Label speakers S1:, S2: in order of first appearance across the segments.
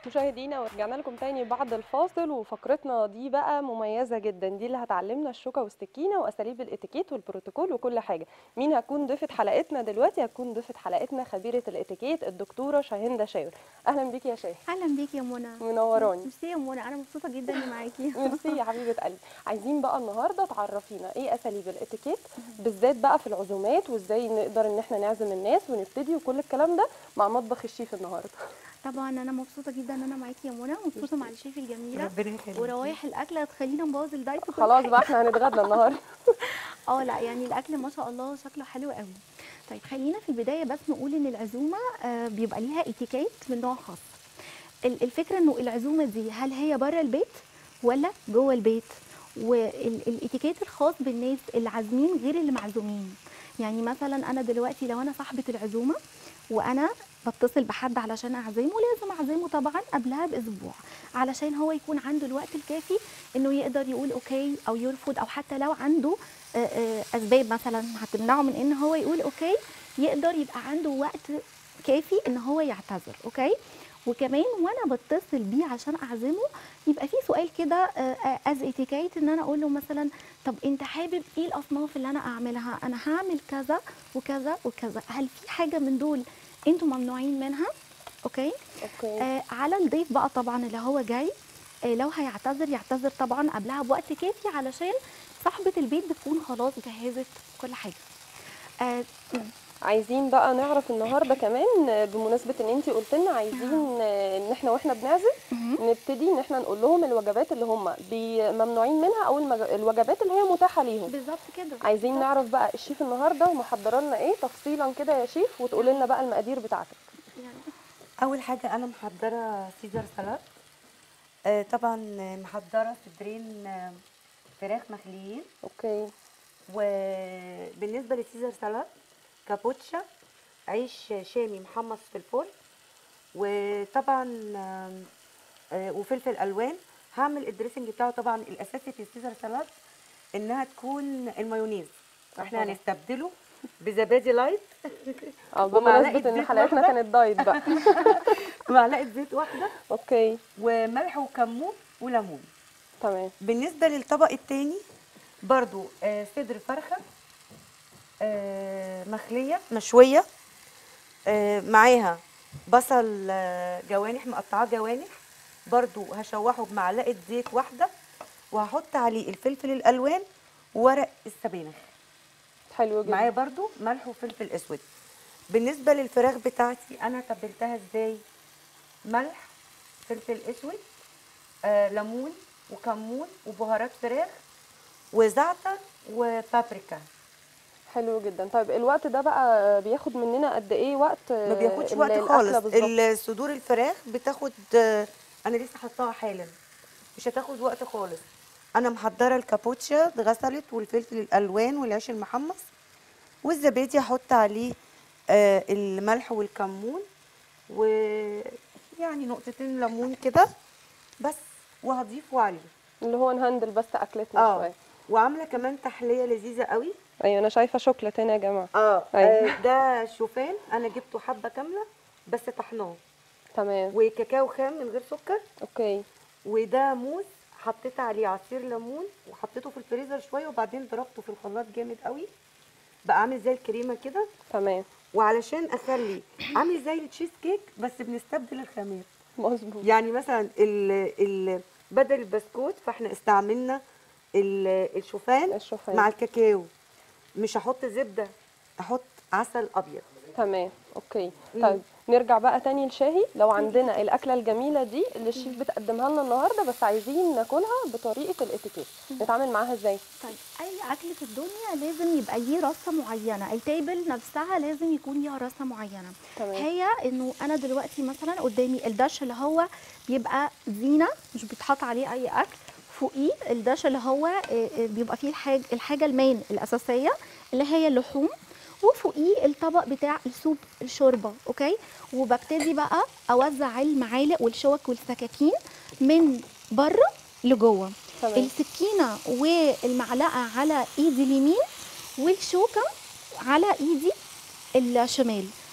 S1: مشاهدينا ورجعنا لكم تاني بعد الفاصل وفقرتنا دي بقى مميزة جدا دي اللي هتعلمنا الشوكة والسكينة وأساليب الاتيكيت والبروتوكول وكل حاجة مين هتكون ضيفة حلقتنا دلوقتي هتكون ضيفة حلقتنا خبيرة الاتيكيت الدكتورة شاهندة شاور أهلا بيكي يا شاه
S2: اهلا بيكي يا منى
S1: منوراني
S2: ميرسي يا منى انا مبسوطه جدا اني معاكي
S1: ميرسي يا حبيبة قلبي عايزين بقى النهاردة تعرفينا ايه أساليب الاتيكيت بالذات بقى في العزومات وازاي نقدر ان احنا نعزم الناس ونبتدي وكل الكلام ده مع مطبخ الشيف النهاردة
S2: طبعا انا مبسوطه جدا ان انا معاكي يا منى مبسوطه مع الشيف الجميله
S3: ربنا يخليك
S2: وروايح الاكل هتخلينا نبوظ الدايت وكل
S1: خلاص
S2: حاجة.
S1: بقى احنا هنتغدى النهاردة
S2: اه لا يعني الاكل ما شاء الله شكله حلو قوي طيب خلينا في البدايه بس نقول ان العزومه آه، بيبقى ليها اتيكيت من نوع خاص ال- الفكره انه العزومه دي هل هي بره البيت ولا جوه البيت والاتيكيت الخاص بالناس اللي عازمين غير اللي معزومين يعني مثلا انا دلوقتي لو انا صاحبه العزومه وانا بتصل بحد علشان اعزمه لازم اعزمه طبعا قبلها باسبوع علشان هو يكون عنده الوقت الكافي انه يقدر يقول اوكي او يرفض او حتى لو عنده آه، آه، اسباب مثلا هتمنعه من ان هو يقول اوكي يقدر يبقى عنده وقت كافي ان هو يعتذر اوكي وكمان وانا بتصل بيه عشان اعزمه يبقى في سؤال كده از اتيكيت ان انا اقول له مثلا طب انت حابب ايه الاصناف اللي انا اعملها انا هعمل كذا وكذا وكذا هل في حاجه من دول انتوا ممنوعين منها اوكي
S1: اوكي
S2: آه على الضيف بقى طبعا اللي هو جاي آه لو هيعتذر يعتذر طبعا قبلها بوقت كافي علشان صاحبة البيت بتكون خلاص جهزت كل حاجة آه
S1: عايزين بقى نعرف النهارده كمان بمناسبه ان انت قلت لنا عايزين ان احنا واحنا بنعزم نبتدي ان احنا نقول لهم الوجبات اللي هم بي- ممنوعين منها او المج- الوجبات اللي هي متاحه ليهم
S2: بالظبط كده
S1: عايزين
S2: بالظبط.
S1: نعرف بقى الشيف النهارده محضره لنا ايه تفصيلا كده يا شيف وتقول لنا بقى المقادير بتاعتك
S2: يعني
S3: اول حاجه انا محضره سيزر سلطه آه طبعا محضره صدرين آه، فراخ مخليين
S1: اوكي
S3: وبالنسبه للسيزر سلطه كابوتشا عيش شامي محمص في الفرن وطبعا آم، آه، وفلفل الوان هعمل الدريسنج بتاعه طبعا الاساسي في السيزر سلطه انها تكون المايونيز احنا
S1: طبعاً.
S3: هنستبدله بزبادي لايت
S1: اه
S3: ومعلقة
S1: بمناسبه ان
S3: زيت
S1: حلقتنا
S3: واحدة.
S1: كانت دايت بقى
S3: معلقه زيت واحده
S1: اوكي
S3: وملح وكمون وليمون
S1: تمام
S3: بالنسبه للطبق التاني برضو آه، صدر فرخه آه، مخليه مشويه آه، معاها بصل آه، جوانح مقطعاه جوانح برضو هشوحه بمعلقه زيت واحده وهحط عليه الفلفل الالوان وورق السبانخ
S1: حلو جدا
S3: معايا برضو ملح وفلفل اسود بالنسبه للفراخ بتاعتي انا تبلتها ازاي ملح فلفل اسود آه ليمون وكمون وبهارات فراخ وزعتر وبابريكا
S1: حلو جدا طيب الوقت ده بقى بياخد مننا قد ايه وقت
S3: ما بياخدش
S1: ال-
S3: وقت
S1: الأكلة
S3: خالص
S1: بالظبط؟
S3: ال- صدور الفراخ بتاخد آه، انا لسه حطاها حالا مش هتاخد وقت خالص انا محضره الكابوتشا اتغسلت والفلفل الالوان والعيش المحمص والزبادي هحط عليه آه، الملح والكمون ويعني نقطتين ليمون كده بس وهضيفه عليه
S1: اللي هو نهندل بس اكلتنا
S3: اه
S1: شويه
S3: وعامله كمان تحليه لذيذه قوي
S1: ايوه انا شايفه شوكليت هنا يا جماعه
S3: اه
S1: أيوة.
S3: آه، ده شوفان انا جبته حبه كامله بس طحناه
S1: تمام
S3: وكاكاو خام من غير سكر
S1: اوكي
S3: وده موز حطيت عليه عصير ليمون وحطيته في الفريزر شويه وبعدين ضربته في الخلاط جامد قوي بقى عامل زي الكريمه كده
S1: تمام
S3: وعلشان اخلي عامل زي التشيز كيك بس بنستبدل الخامات
S1: مظبوط
S3: يعني مثلا ال ال بدل البسكوت فاحنا استعملنا ال- الشوفان
S1: الشوفان.
S3: مع الكاكاو مش هحط زبده احط عسل ابيض
S1: تمام اوكي
S3: مم.
S1: طيب نرجع بقى تاني لشاهي لو عندنا الاكله الجميله دي اللي الشيف بتقدمها لنا النهارده بس عايزين ناكلها بطريقه الاتيكيت نتعامل معاها ازاي
S2: طيب اي اكل في الدنيا لازم يبقى ليه رصه معينه التيبل نفسها لازم يكون ليها رصه معينه
S1: تمام
S2: هي انه انا دلوقتي مثلا قدامي الدش اللي هو بيبقى زينه مش بيتحط عليه اي اكل فوقيه الدش اللي هو آه، آه، بيبقى فيه الحاجه الحاجه المين الاساسيه اللي هي اللحوم وفوقيه الطبق بتاع السوب الشوربه اوكي وببتدي بقى اوزع المعالق والشوك والسكاكين من بره لجوه
S1: تمام
S2: السكينه والمعلقه على ايدي اليمين والشوكه على ايدي الشمال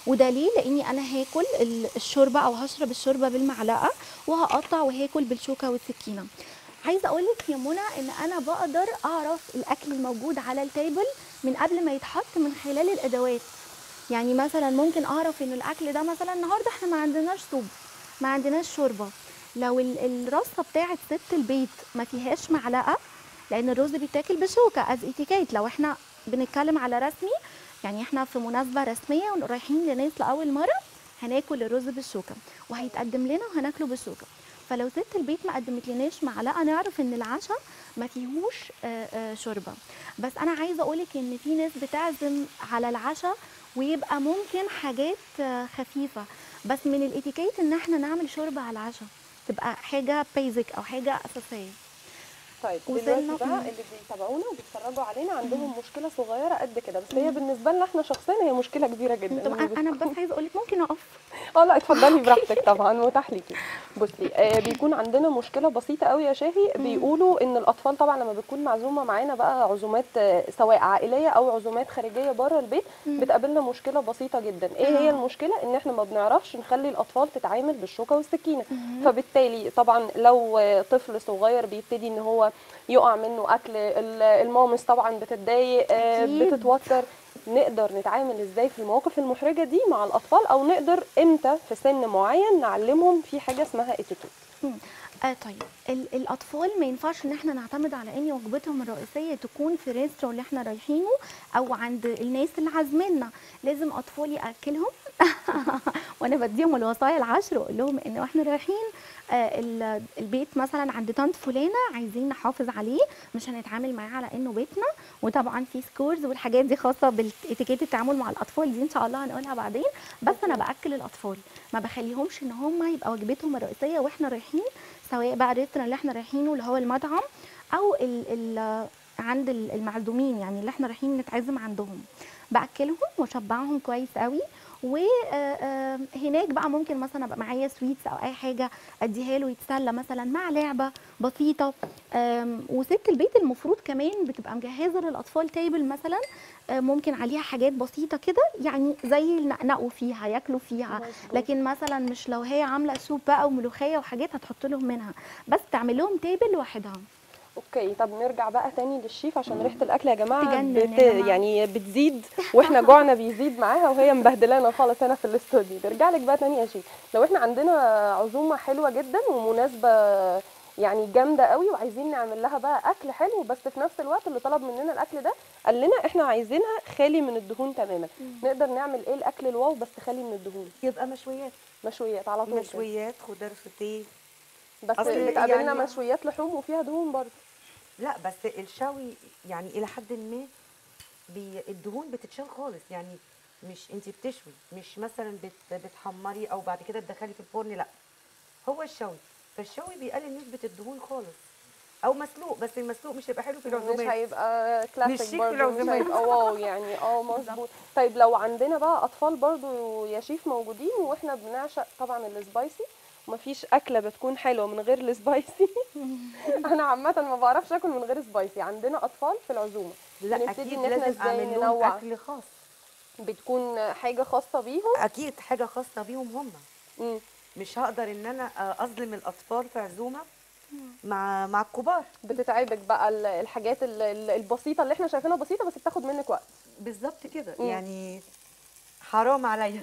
S2: وده ليه لاني انا هاكل ال- الشوربه او هشرب الشوربه بالمعلقه وهقطع وهاكل بالشوكه والسكينه عايزه اقول لك يا منى ان انا بقدر اعرف الاكل الموجود على التيبل من قبل ما يتحط من خلال الادوات يعني مثلا ممكن اعرف ان الاكل ده مثلا النهارده احنا ما عندناش سوب ما عندناش شوربه لو ال- الرصه بتاعه ست البيت ما فيهاش معلقه لان الرز بيتاكل بشوكه از اتيكيت لو احنا بنتكلم على رسمي يعني احنا في مناسبه رسميه ورايحين لناس لاول مره هناكل الرز بالشوكه وهيتقدم لنا وهناكله بالشوكه فلو ست البيت ما قدمت لناش معلقه نعرف ان العشاء ما فيهوش آه، آه، شوربه بس انا عايزه اقولك ان في ناس بتعزم على العشاء ويبقى ممكن حاجات آه، خفيفه بس من الاتيكيت ان احنا نعمل شوربه على العشاء تبقى حاجه بيزك او حاجه اساسيه
S1: طيب
S2: وصلنا-
S1: دلوقتي بقى
S2: مم.
S1: اللي بيتابعونا وبيتفرجوا علينا عندهم مشكله صغيره قد كده بس هي بالنسبه لنا احنا شخصيا هي مشكله كبيره جدا
S2: طب أنا- انا بس عايزه اقولك ممكن اقف
S1: اه لا اتفضلي براحتك طبعا متاح ليكي بصي آه بيكون عندنا مشكله بسيطه قوي يا شاهي بيقولوا ان الاطفال طبعا لما بتكون معزومه معانا بقى عزومات آه، سواء عائليه او عزومات خارجيه بره البيت بتقابلنا مشكله بسيطه جدا ايه هي
S2: آه.
S1: المشكله ان احنا ما بنعرفش نخلي الاطفال تتعامل بالشوكه والسكينه فبالتالي طبعا لو آه، طفل صغير بيبتدي ان هو يقع منه اكل ال- المامس طبعا بتتضايق آه،
S2: أكيد.
S1: بتتوتر نقدر نتعامل ازاي في المواقف المحرجه دي مع الاطفال او نقدر امتى في سن معين نعلمهم في حاجه اسمها اتيكيت
S2: مم. آه طيب ال- الاطفال ما ينفعش ان احنا نعتمد على ان وجبتهم الرئيسيه تكون في الريستوران اللي احنا رايحينه او عند الناس اللي عازميننا لازم اطفالي اكلهم وانا بديهم الوصايا العشر واقول لهم ان واحنا رايحين آه، ال- البيت مثلا عند طنط فلانه عايزين نحافظ عليه مش هنتعامل معاه على انه بيتنا وطبعا في سكورز والحاجات دي خاصه بالاتيكيت التعامل مع الاطفال دي ان شاء الله هنقولها بعدين بس انا باكل الاطفال ما بخليهمش ان هم يبقى وجبتهم الرئيسيه واحنا رايحين سواء بقى الريستوران اللي احنا رايحينه اللي هو المطعم او ال ال عند ال- المعزومين يعني اللي احنا رايحين نتعزم عندهم باكلهم واشبعهم كويس قوي وهناك بقى ممكن مثلا ابقى معايا سويتس او اي حاجه اديها له يتسلى مثلا مع لعبه بسيطه آم، وست البيت المفروض كمان بتبقى مجهزه للاطفال تيبل مثلا آه، ممكن عليها حاجات بسيطه كده يعني زي ينقنقوا فيها ياكلوا فيها
S1: مظبوط.
S2: لكن مثلا مش لو هي عامله سوب بقى وملوخيه وحاجات هتحط لهم منها بس تعمل لهم تيبل لوحدها
S1: اوكي طب نرجع بقى تاني للشيف عشان ريحه الاكل يا جماعه
S2: تجنن
S1: بت...
S2: يا جماعة.
S1: يعني بتزيد واحنا جوعنا بيزيد معاها وهي مبهدلانا خالص هنا في الاستوديو نرجع لك بقى تاني يا شيف لو احنا عندنا عزومه حلوه جدا ومناسبه يعني جامده قوي وعايزين نعمل لها بقى اكل حلو بس في نفس الوقت اللي طلب مننا الاكل ده قال لنا احنا عايزينها خالي من الدهون تماما نقدر نعمل ايه الاكل الواو بس خالي من الدهون
S3: يبقى مشويات
S1: مشويات على طول كده.
S3: مشويات خضار سوتيه
S1: بس
S3: أصل
S1: بتقابلنا
S3: يعني-
S1: مشويات لحوم وفيها دهون برضه
S3: لا بس الشوي يعني الى حد ما بي الدهون بتتشال خالص يعني مش انت بتشوي مش مثلا بت بتحمري او بعد كده تدخلي في الفرن لا هو الشوي فالشوي بيقلل نسبه الدهون خالص او مسلوق بس المسلوق مش هيبقى حلو في
S1: مش
S3: العزومات
S1: هيبقى
S3: مش
S1: كلاسيك
S3: شيك في
S1: برضه مش
S3: العزومات.
S1: هيبقى واو يعني اه مظبوط طيب لو عندنا بقى اطفال برضه يا شيف موجودين واحنا بنعشق طبعا السبايسي ومفيش اكله بتكون حلوه من غير السبايسي انا عامه ما بعرفش اكل من غير سبايسي عندنا اطفال في العزومه
S3: لا
S1: بنبتدي
S3: اكيد
S1: إن إحنا
S3: لازم
S1: إزاي
S3: اعمل لهم
S1: ننوع.
S3: اكل خاص
S1: بتكون حاجه خاصه بيهم
S3: اكيد حاجه خاصه بيهم هم
S1: مم.
S3: مش هقدر ان انا اظلم الاطفال في عزومه مع مع الكبار
S1: بتتعبك بقى ال- الحاجات ال- ال- البسيطه اللي احنا شايفينها بسيطه بس بتاخد منك وقت
S3: بالظبط كده
S1: مم.
S3: يعني حرام عليا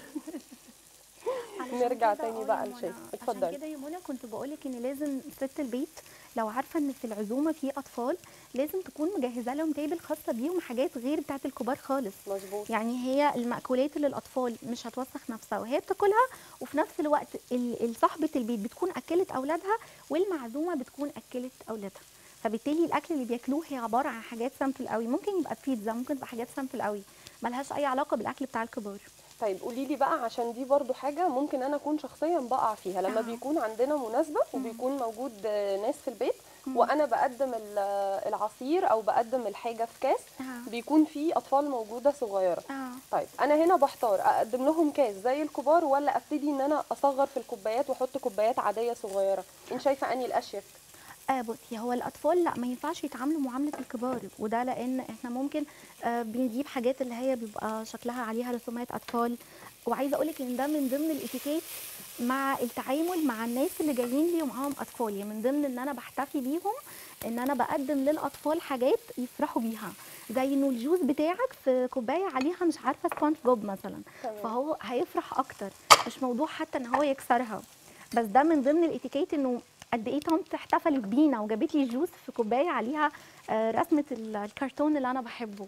S2: علشان
S1: نرجع
S2: كده
S1: تاني
S2: آه
S1: بقى
S2: يا منى،
S1: للشيف.
S2: عشان
S1: اتفضلي.
S2: كده يا منى كنت بقولك ان لازم ست البيت لو عارفه ان في العزومه في اطفال لازم تكون مجهزه لهم تيبل خاصه بيهم حاجات غير بتاعه الكبار خالص
S1: مظبوط
S2: يعني هي المأكولات اللي الأطفال مش هتوسخ نفسها وهي بتاكلها وفي نفس الوقت ال- ال- صاحبة البيت بتكون أكلت أولادها والمعزومة بتكون أكلت أولادها فبالتالي الأكل اللي بياكلوه هي عبارة عن حاجات سامبل قوي ممكن يبقى بيتزا ممكن تبقى حاجات سامبل قوي ملهاش أي علاقة بالأكل بتاع الكبار
S1: طيب قولي لي بقى عشان دي برضو حاجة ممكن أنا أكون شخصيا بقع فيها لما
S2: آه.
S1: بيكون عندنا مناسبة وبيكون موجود آه، ناس في البيت وأنا بقدم ال- آه، العصير أو بقدم الحاجة في كاس
S2: آه.
S1: بيكون في أطفال موجودة صغيرة
S2: آه.
S1: طيب أنا هنا بحتار أقدم لهم كاس زي الكبار ولا أبتدي إن أنا أصغر في الكوبايات وأحط كوبايات عادية صغيرة أنت شايفة أني الأشيك
S2: آه بصي هو الاطفال لا ما ينفعش يتعاملوا معامله الكبار وده لان احنا ممكن آه بنجيب حاجات اللي هي بيبقى شكلها عليها رسومات اطفال وعايزه اقول لك ان ده من ضمن الاتيكيت مع التعامل مع الناس اللي جايين لي ومعاهم اطفال يعني من ضمن ان انا بحتفي بيهم ان انا بقدم للاطفال حاجات يفرحوا بيها زي انه الجوز بتاعك في كوبايه عليها مش عارفه سبونج بوب مثلا
S1: تمام.
S2: فهو هيفرح اكتر مش موضوع حتى ان هو يكسرها بس ده من ضمن الاتيكيت انه قد ايه طنط احتفلت بينا وجابت لي جوز في كوبايه عليها آه، رسمه ال- الكرتون اللي انا بحبه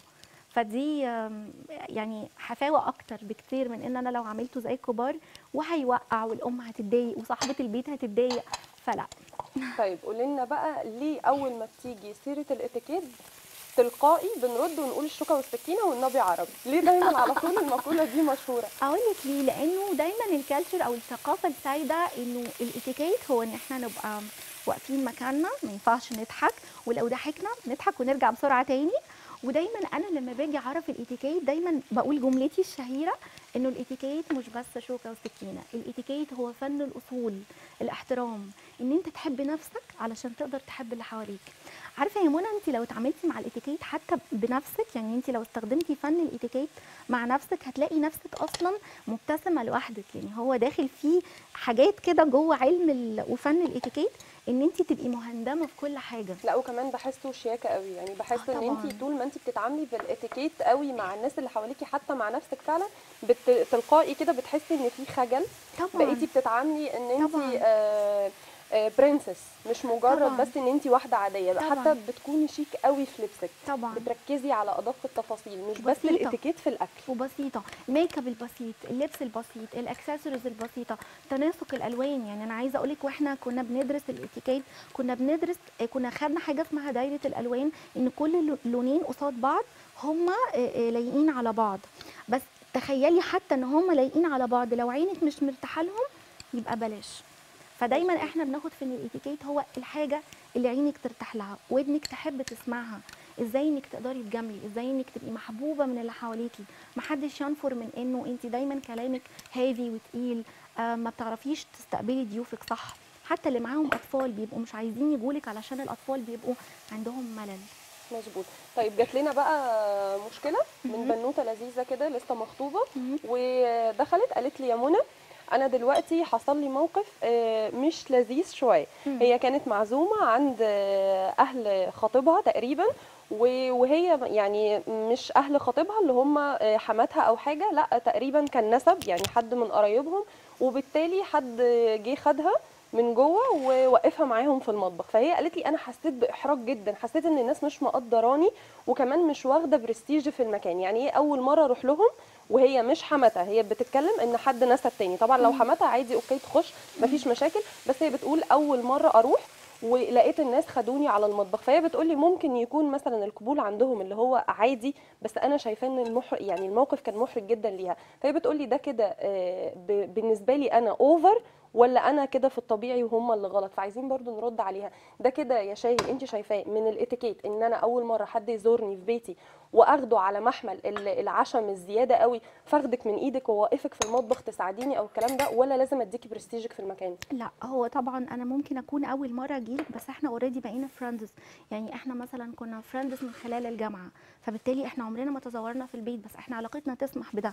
S2: فدي آم، يعني حفاوه اكتر بكتير من ان انا لو عملته زي الكبار وهيوقع والام هتتضايق وصاحبه البيت هتتضايق فلا
S1: طيب قولي لنا بقى ليه اول ما بتيجي سيره الاتيكيت تلقائي بنرد ونقول الشوكه والسكينه والنبي عربي ليه دايما على طول المقوله دي مشهوره
S2: اقول لك ليه لانه دايما الكالتشر او الثقافه السائده انه الاتيكيت هو ان احنا نبقى واقفين مكاننا ما ينفعش نضحك ولو ضحكنا نضحك ونرجع بسرعه تاني ودايما انا لما باجي اعرف الاتيكيت دايما بقول جملتي الشهيره انه الاتيكيت مش بس شوكه وسكينه الاتيكيت هو فن الاصول الاحترام ان انت تحب نفسك علشان تقدر تحب اللي حواليك عارفه يا منى انت لو اتعاملتي مع الاتيكيت حتى بنفسك يعني انت لو استخدمتي فن الاتيكيت مع نفسك هتلاقي نفسك اصلا مبتسمه لوحدك يعني هو داخل فيه حاجات كده جوه علم ال- وفن الاتيكيت ان انت تبقي مهندمه في كل حاجه
S1: لا وكمان بحسه شياكه قوي يعني بحس
S2: آه
S1: ان
S2: طبعاً.
S1: انت طول ما انت بتتعاملي بالاتيكيت قوي مع الناس اللي حواليكي حتى مع نفسك فعلا بت... تلقائي كده بتحسي ان في خجل
S2: طبعا
S1: بقيتي بتتعاملي ان انت
S2: طبعاً.
S1: آه آه برنسس مش مجرد
S2: طبعاً.
S1: بس ان انت واحده عاديه بقى
S2: طبعاً.
S1: حتى بتكوني شيك قوي في لبسك
S2: طبعا
S1: بتركزي على ادق التفاصيل مش بس
S2: بسيطة.
S1: الاتيكيت في الاكل
S2: وبسيطه الميك اب البسيط اللبس البسيط الاكسسوارز البسيطه تناسق الالوان يعني انا عايزه اقول لك واحنا كنا بندرس الاتيكيت كنا بندرس آه، كنا خدنا حاجه اسمها دايره الالوان ان كل لو- لونين قصاد بعض هما آه، آه، لايقين على بعض بس تخيلي حتى ان هما لايقين على بعض لو عينك مش مرتاحه لهم يبقى بلاش فدايما
S1: مظبوط.
S2: احنا بناخد في ان الاتيكيت هو الحاجه اللي عينك ترتاح لها ودنك تحب تسمعها ازاي انك تقدري تجاملي ازاي انك تبقي محبوبه من اللي حواليكي محدش ينفر من انه انت دايما كلامك هادي وتقيل آه ما بتعرفيش تستقبلي ضيوفك صح حتى اللي معاهم اطفال بيبقوا مش عايزين يجولك علشان الاطفال بيبقوا عندهم ملل
S1: مظبوط طيب جات لنا بقى مشكله من
S2: مهم.
S1: بنوته لذيذه كده لسه مخطوبه
S2: مهم.
S1: ودخلت قالت لي يا منى انا دلوقتي حصل لي موقف آه، مش لذيذ شويه
S2: مم.
S1: هي كانت معزومه عند آه، اهل خطيبها تقريبا و- وهي يعني مش اهل خطيبها اللي هم آه، حماتها او حاجه لا تقريبا كان نسب يعني حد من قرايبهم وبالتالي حد جه خدها من جوه ووقفها معاهم في المطبخ فهي قالت لي انا حسيت باحراج جدا حسيت ان الناس مش مقدراني وكمان مش واخده برستيج في المكان يعني ايه اول مره اروح لهم وهي مش حماتها هي بتتكلم ان حد نسب تاني طبعا لو حماتها عادي اوكي تخش مفيش مشاكل بس هي بتقول اول مره اروح ولقيت الناس خدوني على المطبخ فهي بتقول لي ممكن يكون مثلا القبول عندهم اللي هو عادي بس انا شايفاه ان المحرج يعني الموقف كان محرج جدا ليها فهي بتقول لي ده كده آه، ب- بالنسبه لي انا اوفر ولا انا كده في الطبيعي وهم اللي غلط فعايزين برضو نرد عليها ده كده يا شاهي انت شايفاه من الاتيكيت ان انا اول مره حد يزورني في بيتي واخده على محمل ال- العشم الزياده قوي فاخدك من ايدك وواقفك في المطبخ تساعديني او الكلام ده ولا لازم اديكي برستيجك في المكان
S2: لا هو طبعا انا ممكن اكون اول مره اجيلك بس احنا اوريدي بقينا فريندز يعني احنا مثلا كنا فريندز من خلال الجامعه فبالتالي احنا عمرنا ما تزورنا في البيت بس احنا علاقتنا تسمح بده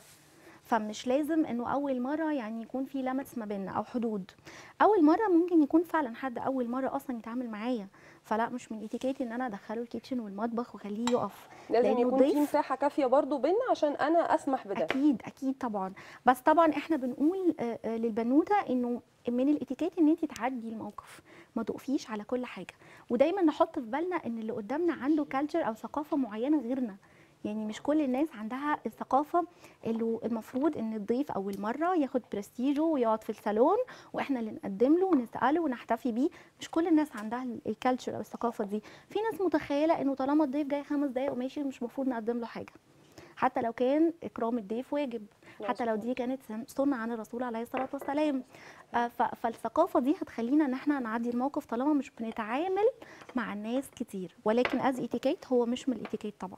S2: فمش لازم انه اول مره يعني يكون في لمس ما بيننا او حدود اول مره ممكن يكون فعلا حد اول مره اصلا يتعامل معايا فلا مش من اتيكيتي ان انا ادخله الكيتشن والمطبخ واخليه يقف
S1: لازم
S2: لأنه
S1: يكون في
S2: الضيف-
S1: مساحه كافيه برضو بينا عشان انا اسمح بده
S2: اكيد اكيد طبعا بس طبعا احنا بنقول آه، آه، للبنوته انه من الاتيكيت ان انت تعدي الموقف ما تقفيش على كل حاجه ودايما نحط في بالنا ان اللي قدامنا عنده كالتشر او ثقافه معينه غيرنا يعني مش كل الناس عندها الثقافه اللي المفروض ان الضيف اول مره ياخد برستيجه ويقعد في الصالون واحنا اللي نقدم له ونساله ونحتفي بيه مش كل الناس عندها الكالتشر او الثقافه دي في ناس متخيله انه طالما الضيف جاي خمس دقايق وماشي مش المفروض نقدم له حاجه حتى لو كان اكرام الضيف واجب حتى لو دي كانت سنه عن الرسول عليه الصلاه والسلام آه، ف- فالثقافه دي هتخلينا ان احنا نعدي الموقف طالما مش بنتعامل مع الناس كتير ولكن از اتيكيت هو مش من الاتيكيت طبعا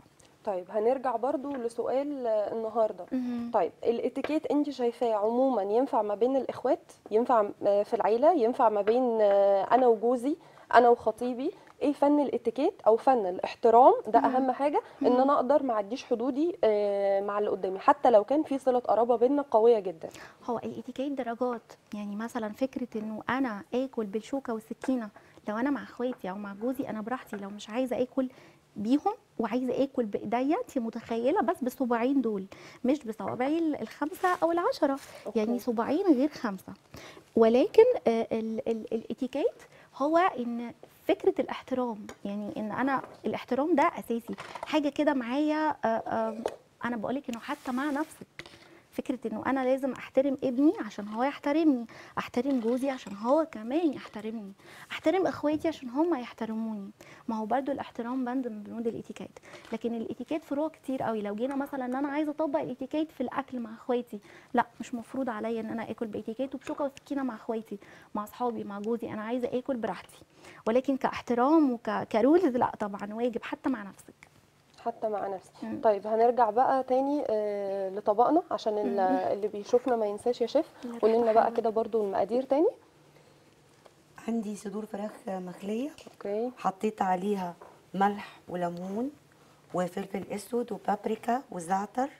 S1: طيب هنرجع برضو لسؤال آه، النهارده
S2: مهم.
S1: طيب الاتيكيت انت شايفاه عموما ينفع ما بين الاخوات ينفع آه، في العيله ينفع ما بين آه، انا وجوزي انا وخطيبي ايه فن الاتيكيت او فن الاحترام ده
S2: مهم.
S1: اهم حاجه ان انا اقدر ما اعديش حدودي آه، مع اللي قدامي حتى لو كان في صله قرابه بينا قويه جدا
S2: هو الاتيكيت درجات يعني مثلا فكره انه انا اكل بالشوكه والسكينه لو انا مع اخواتي او مع جوزي انا براحتي لو مش عايزه اكل بيهم وعايزه اكل بايديا انت متخيله بس بالصباعين دول مش بصوابعي ال- الخمسه او العشره
S1: أوكي.
S2: يعني صباعين غير خمسه ولكن آه، ال- ال- الاتيكيت هو ان فكره الاحترام يعني ان انا الاحترام ده اساسي حاجه كده معايا آه، آه، انا بقولك انه حتى مع نفسك فكره انه انا لازم احترم ابني عشان هو يحترمني احترم جوزي عشان هو كمان يحترمني احترم اخواتي عشان هم يحترموني ما هو برضو الاحترام بند من بنود الاتيكيت لكن الاتيكيت فروع كتير قوي لو جينا مثلا ان انا عايزه اطبق الاتيكيت في الاكل مع اخواتي لا مش مفروض عليا ان انا اكل باتيكيت وبشوكه وسكينه مع اخواتي مع اصحابي مع جوزي انا عايزه اكل براحتي ولكن كاحترام وكرولز لا طبعا واجب حتى مع نفسك
S1: حتى مع نفسي
S2: مم.
S1: طيب هنرجع بقى تاني آه، لطبقنا عشان ال- اللي بيشوفنا ما ينساش يا شيف
S2: نرجع
S1: قول لنا بقى
S2: حالا.
S1: كده برضو المقادير تاني
S3: عندي صدور فراخ مخليه
S1: اوكي
S3: حطيت عليها ملح وليمون وفلفل اسود وبابريكا وزعتر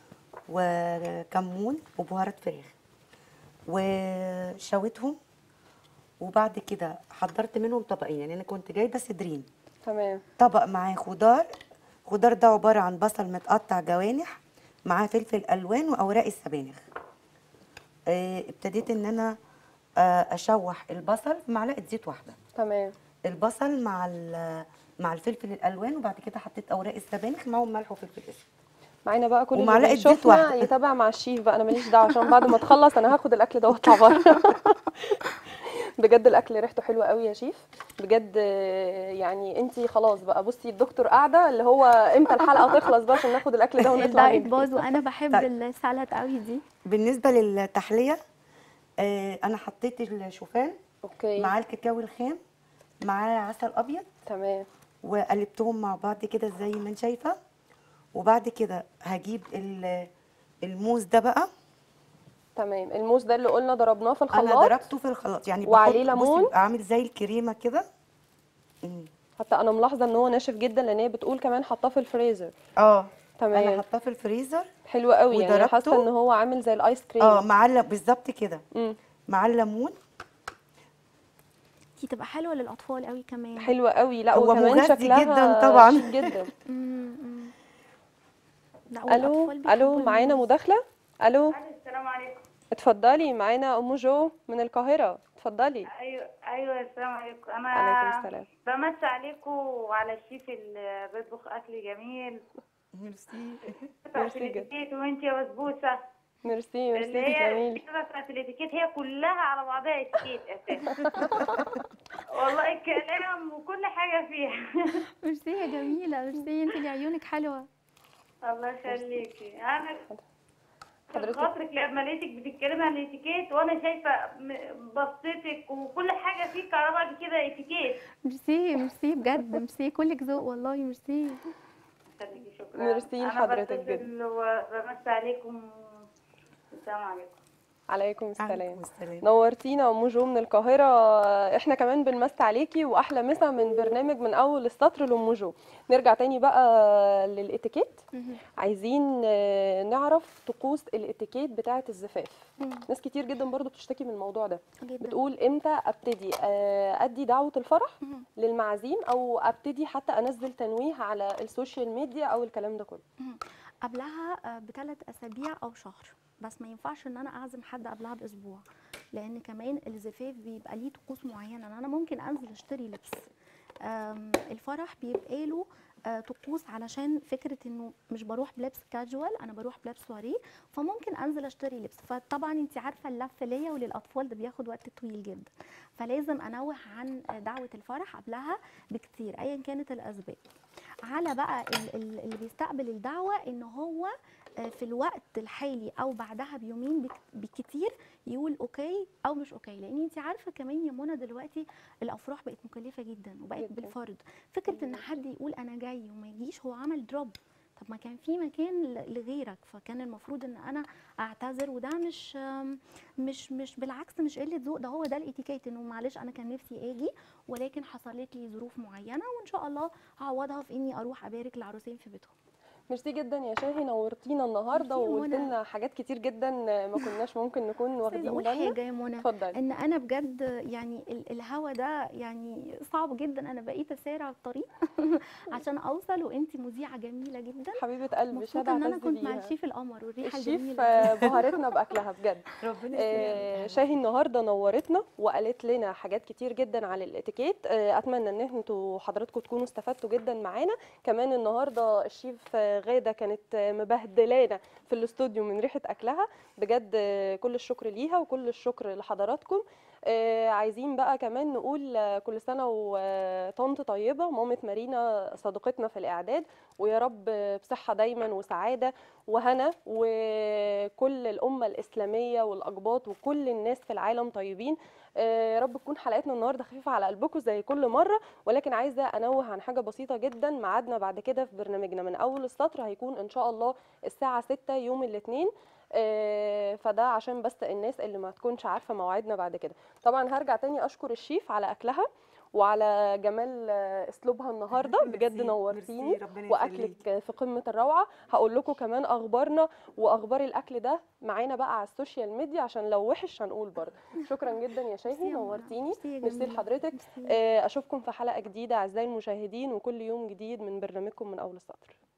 S3: وكمون وبهارات فراخ وشويتهم وبعد كده حضرت منهم طبقين يعني انا كنت جايبه صدرين
S1: تمام
S3: طبق معاه خضار خضار ده عباره عن بصل متقطع جوانح معاه فلفل الوان واوراق السبانخ آه، ابتديت ان انا آه، اشوح البصل في معلقه زيت واحده
S1: تمام
S3: البصل مع ال- مع الفلفل الالوان وبعد كده حطيت اوراق السبانخ معاهم ملح وفلفل اسود
S1: معانا بقى كل اللي
S3: ومعلقة زيت
S1: بيشوفنا
S3: واحدة.
S1: يتابع مع الشيف بقى انا ماليش دعوه عشان بعد ما تخلص انا هاخد الاكل ده واطلع بره بجد الاكل ريحته حلوه قوي يا شيف بجد آه، يعني انت خلاص بقى بصي الدكتور قاعده اللي هو امتى الحلقه تخلص بقى عشان ناخد الاكل ده ونطلع
S2: الدايت
S1: نجري.
S2: باظ وانا بحب
S3: طيب.
S2: السلطه قوي دي
S3: بالنسبه للتحليه آه، انا حطيت الشوفان
S1: اوكي
S3: معاه الكاكاو الخام معاه عسل ابيض
S1: تمام
S3: وقلبتهم مع بعض كده زي ما انت شايفه وبعد كده هجيب ال- الموز ده بقى
S1: تمام الموز ده اللي قلنا ضربناه في الخلاط
S3: انا ضربته في الخلاط يعني
S1: وعليه
S3: بحط- بصي
S1: ليمون؟
S3: بيبقى عامل زي الكريمه كده مم.
S1: حتى انا ملاحظه ان هو ناشف جدا لان هي بتقول كمان حطاه في الفريزر
S3: اه انا
S1: تمام
S3: حطاه في الفريزر
S1: حلو قوي يعني
S3: وضربته.
S1: حاسه ان هو عامل زي الايس كريم
S3: اه مع الل- بالظبط كده
S1: مم.
S3: مع الليمون
S2: دي تبقى حلوه للاطفال قوي كمان
S1: حلوه قوي لا
S3: هو
S1: وكمان
S3: مغذي
S1: شكلها
S3: جدا طبعاً.
S1: شيك جدا
S2: مم، مم. لا
S1: الو
S2: والأطفال
S1: الو
S2: بيحبوا
S1: معانا
S2: الموز.
S1: مداخله الو
S4: السلام عليكم
S1: اتفضلي معانا ام جو من القاهره اتفضلي
S4: ايوه ايوه السلام عليكم انا
S1: عليكم السلام.
S4: بمسي عليكم وعلى الشيف اللي بيطبخ اكل جميل
S3: ميرسي
S4: بتاعت
S1: ميرسي جدا.
S4: الاتيكيت وانت يا بسبوسه
S1: ميرسي ميرسي
S4: اللي هي
S1: تسلميلي
S4: الكتابه بتاعت الاتيكيت هي كلها على بعضها اتيكيت اساسا والله الكلام وكل حاجه فيها
S2: ميرسي يا جميله ميرسي انت اللي عيونك حلوه
S4: الله يخليكي انا
S1: حضرتك-
S4: خاطرك لما لقيتك بتتكلمي عن الاتيكيت وانا شايفه م- بصتك وكل حاجه فيك على بعض كده اتيكيت
S2: ميرسي ميرسي بجد ميرسي كلك ذوق والله ميرسي
S4: خليكي شكرا
S1: ميرسي
S4: أنا
S1: لحضرتك
S4: بتصل
S1: جدا.
S4: وبمسي عليكم السلام عليكم
S1: عليكم السلام
S3: عليكم السلام
S1: نورتينا ام جو من القاهره احنا كمان بنمسي عليكي واحلى مسا من برنامج من اول السطر لام جو نرجع تاني بقى للاتيكيت عايزين آه، نعرف طقوس الاتيكيت بتاعه الزفاف
S2: مم.
S1: ناس كتير جدا برضو بتشتكي من الموضوع ده
S2: جدا
S1: بتقول امتى ابتدي آه، ادي دعوه الفرح
S2: مم.
S1: للمعازيم او ابتدي حتى انزل تنويه على السوشيال ميديا او الكلام ده كله
S2: قبلها آه، بثلاث اسابيع او شهر بس ما ينفعش ان انا اعزم حد قبلها باسبوع لان كمان الزفاف بيبقى ليه طقوس معينه انا ممكن انزل اشتري لبس آم، الفرح بيبقى له آه، طقوس علشان فكره انه مش بروح بلبس كاجوال انا بروح بلبس سواريه فممكن انزل اشتري لبس فطبعا انت عارفه اللف ليا وللاطفال ده بياخد وقت طويل جدا فلازم انوه عن آه، دعوه الفرح قبلها بكتير ايا كانت الاسباب على بقى ال- ال- اللي بيستقبل الدعوه ان هو آه، في الوقت الحالي او بعدها بيومين بك- بالكتير يقول اوكي او مش اوكي لان انت عارفه كمان يا منى دلوقتي الافراح بقت مكلفه جدا وبقت
S1: جداً.
S2: بالفرد فكره ان حد يقول انا جاي وما يجيش هو عمل دروب طب ما كان في مكان ل- لغيرك فكان المفروض ان انا اعتذر وده مش آم، مش مش بالعكس مش قله ذوق ده هو ده الاتيكيت انه معلش انا كان نفسي اجي ولكن حصلت لي ظروف معينه وان شاء الله هعوضها في اني اروح ابارك العروسين في بيتهم
S1: ميرسي جدا يا شاهي نورتينا النهارده
S2: ميرسي يا
S1: وقلت
S2: منى.
S1: لنا حاجات كتير جدا ما كناش ممكن نكون
S2: عايزة
S1: واخدين
S2: اقول
S1: بالنا
S2: حاجه يا منى
S1: اتفضلي
S2: ان انا بجد يعني ال- الهوا ده يعني صعب جدا انا بقيت اسارع الطريق عشان اوصل وانتي مذيعه جميله جدا
S1: حبيبه قلبي
S2: مبسوطه
S1: شهاده
S2: ان انا
S1: اعتز
S2: كنت مع
S1: بيها
S2: الشيف القمر والريحه
S1: الشيف
S2: الجميله
S1: آه، بهرتنا باكلها بجد
S3: ربنا
S1: آه،
S3: يسلمك
S1: شاهي النهارده نورتنا وقالت لنا حاجات كتير جدا على الاتيكيت آه، اتمنى ان انتوا حضراتكم تكونوا استفدتوا جدا معانا كمان النهارده الشيف آه، غاده كانت آه، مبهدلانا في الاستوديو من ريحه اكلها بجد آه، كل الشكر ليها وكل الشكر لحضراتكم آه، عايزين بقى كمان نقول آه، كل سنه وطنط طيبه مامة مارينا صديقتنا في الاعداد ويا رب آه، بصحه دايما وسعاده وهنا وكل الأمة الإسلامية والأقباط وكل الناس في العالم طيبين آه، يا رب تكون حلقتنا النهارده خفيفة على قلبكم زي كل مرة ولكن عايزة أنوه عن حاجة بسيطة جدا ميعادنا بعد كده في برنامجنا من أول السطر هيكون إن شاء الله الساعة 6 يوم الاثنين آه، فده عشان بس الناس اللي ما تكونش عارفة مواعيدنا بعد كده طبعا هرجع تاني أشكر الشيف على أكلها وعلى جمال آه، أسلوبها النهارده بجد
S3: ميرسي،
S1: نورتيني
S3: ميرسي، ربنا يخليك.
S1: واكلك في قمه الروعه هقول لكم كمان اخبارنا واخبار الاكل ده معانا بقى على السوشيال ميديا عشان لو وحش هنقول برضه شكرا جدا يا
S2: ميرسي
S1: شاهي
S2: يا منى.
S1: نورتيني
S2: ميرسي يا
S1: ميرسي
S2: جميلة.
S1: لحضرتك
S2: ميرسي.
S1: آه، اشوفكم في حلقه جديده اعزائي المشاهدين وكل يوم جديد من برنامجكم من اول السطر